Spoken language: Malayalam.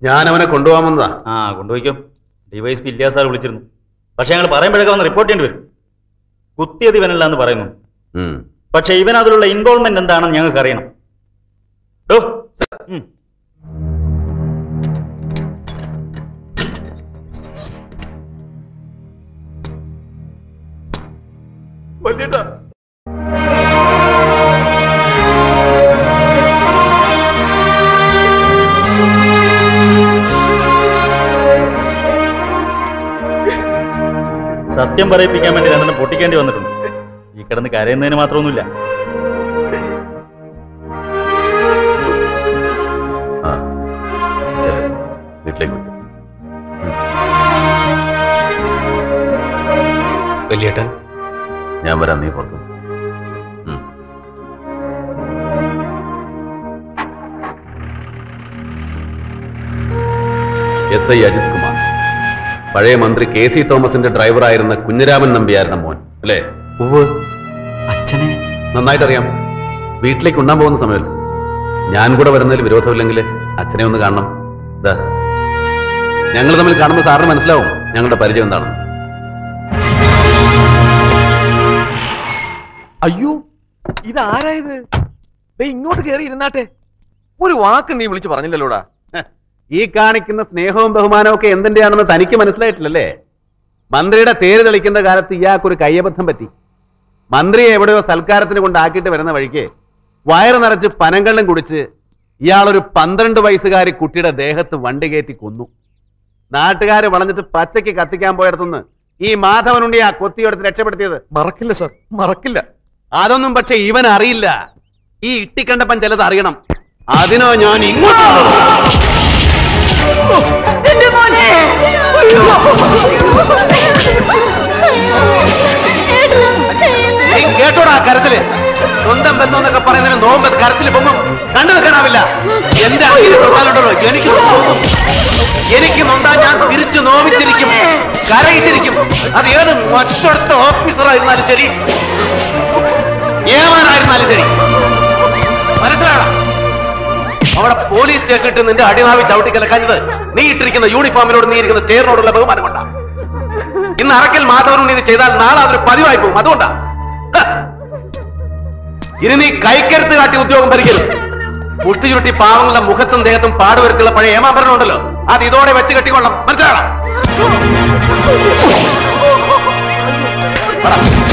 ഞാൻ അവനെ കൊണ്ടുപോകാമെന്നതാ ആ കൊണ്ടുപോയിക്കോ ഡിവൈസ് പി ഇല്ലാസ് സാർ വിളിച്ചിരുന്നു പക്ഷെ ഞങ്ങൾ പറയുമ്പോഴൊക്കെ വന്ന് റിപ്പോർട്ട് ചെയ്യേണ്ടി വരും കുത്തിയത് ഇവനല്ല എന്ന് പറയുന്നു ഉം. പക്ഷെ ഇവൻ അതിലുള്ള ഇൻവോൾവ്മെന്റ് എന്താണെന്ന് ഞങ്ങൾക്ക് അറിയണം ഡോ, ഉം. വല്യേട്ടാ സത്യം പറയിപ്പിക്കാൻ വേണ്ടി രണ്ടെണ്ണം പൊട്ടിക്കേണ്ടി വന്നിട്ടുണ്ട് ഈ കിടന്ന് കരയുന്നതിന് മാത്രമൊന്നുമില്ല ആ ചെല്ല്. വീട്ടിലേക്ക് വിട്ടു വലിയേട്ടൻ ഞാൻ വരാം നീ പുറത്തു ഉം. എസ് ഐ അജിത് കുമാർ പഴയ മന്ത്രി കെ സി തോമസിന്റെ ഡ്രൈവറായിരുന്ന കുഞ്ഞിരാമൻ നമ്പ്യാരുടെ മോൻ അല്ലേ ഉവ് അച്ഛനെ നന്നായിട്ടറിയാം വീട്ടിലേക്ക് ഉണ്ണാൻ പോകുന്ന സമയമല്ല ഞാൻ കൂടെ വരുന്നതിൽ വിരോധമില്ലെങ്കിൽ അച്ഛനെ ഒന്ന് കാണണം ഇതാ ഞങ്ങൾ തമ്മിൽ കാണുമ്പോൾ സാറിന് മനസ്സിലാവും ഞങ്ങളുടെ പരിചയം എന്താണ് അയ്യോ ഇതാരായത് ദേ ഇങ്ങോട്ട് കയറി ഇരുന്നാട്ടെ ഒരു വാക്ക് നീ വിളിച്ചു പറഞ്ഞില്ലല്ലോടാ ഈ കാണിക്കുന്ന സ്നേഹവും ബഹുമാനവും ഒക്കെ എന്തിന്റെയാണെന്ന് തനിക്ക് മനസ്സിലായിട്ടില്ലല്ലേ മന്ത്രിയുടെ തേര് തെളിക്കുന്ന കാലത്ത് ഇയാൾക്കൊരു കയ്യബദ്ധം പറ്റി മന്ത്രിയെ എവിടെയോ സൽക്കാരത്തിന് കൊണ്ടാക്കിയിട്ട് വരുന്ന വഴിക്ക് വയറ് നിറച്ച് പനങ്കള്ളും കുടിച്ച് ഇയാളൊരു പന്ത്രണ്ട് വയസ്സുകാരി കുട്ടിയുടെ ദേഹത്ത് വണ്ടി കയറ്റി കൊന്നു നാട്ടുകാര് വളഞ്ഞിട്ട് പച്ചയ്ക്ക് കത്തിക്കാൻ പോയടത്തുനിന്ന് ഈ മാധവനുണ്ടി ആ കൊത്തിയെടുത്ത് രക്ഷപ്പെടുത്തിയത് മറക്കില്ല സാർ മറക്കില്ല അതൊന്നും പക്ഷെ ഇവൻ അറിയില്ല ഈ ഇട്ടിക്കണ്ടപ്പൻ ചിലത് അറിയണം അതിനോ ഞാൻ ഇങ്ങോട്ട് വന്നത്. എന്റെ മോനെ നീ കേട്ടോടാ ആ കരത്തില് സ്വന്തം ബന്ധം എന്നൊക്കെ പറയുന്നതിന് നോമ്പ് കരത്തിൽ പൊങ്ങും കണ്ടു നിൽക്കാനാവില്ല എന്റെ അടിയിൽ തൊട്ടാലുണ്ടല്ലോ എനിക്ക് നോവും എനിക്ക് നൊന്താ ഞാൻ തിരിച്ചു നോവിച്ചിരിക്കും കരയിച്ചിരിക്കും അത് ഏത് മറ്റടുത്ത ഓഫീസറായിരുന്നാലും ശരി ഏമാനായിരുന്നാലും ശരി മനസ്സിലാടാ അവിടെ പോലീസ് സ്റ്റേഷനിട്ട് നിന്റെ അടിനാവി ചവിട്ടി കലക്കാഞ്ഞത് നീ ഇട്ടിരിക്കുന്ന യൂണിഫോമിനോട് നീ ഇരിക്കുന്ന ചെയറിനോടുള്ള ബഹുമാനം കൊണ്ടാ ഇന്ന് അറക്കൽ മാധവനുണ്ണി ഇത് ചെയ്താൽ നാളെ അതൊരു പതിവായി പോകും അതുകൊണ്ടാ ഹ. ഇനി നീ കൈക്കരുത്ത് കാട്ടി ഉദ്യോഗം ഭരിക്കരുത് മുഷ്ടി ചുരുട്ടി പാവങ്ങളുടെ മുഖത്തും ദേഹത്തും പാടുവരുത്തുള്ള പഴയ ഏമാഭരണം ഉണ്ടല്ലോ അത് ഇതോടെ വെച്ച് കെട്ടിക്കൊള്ളാം മനസ്സിലാക്കണം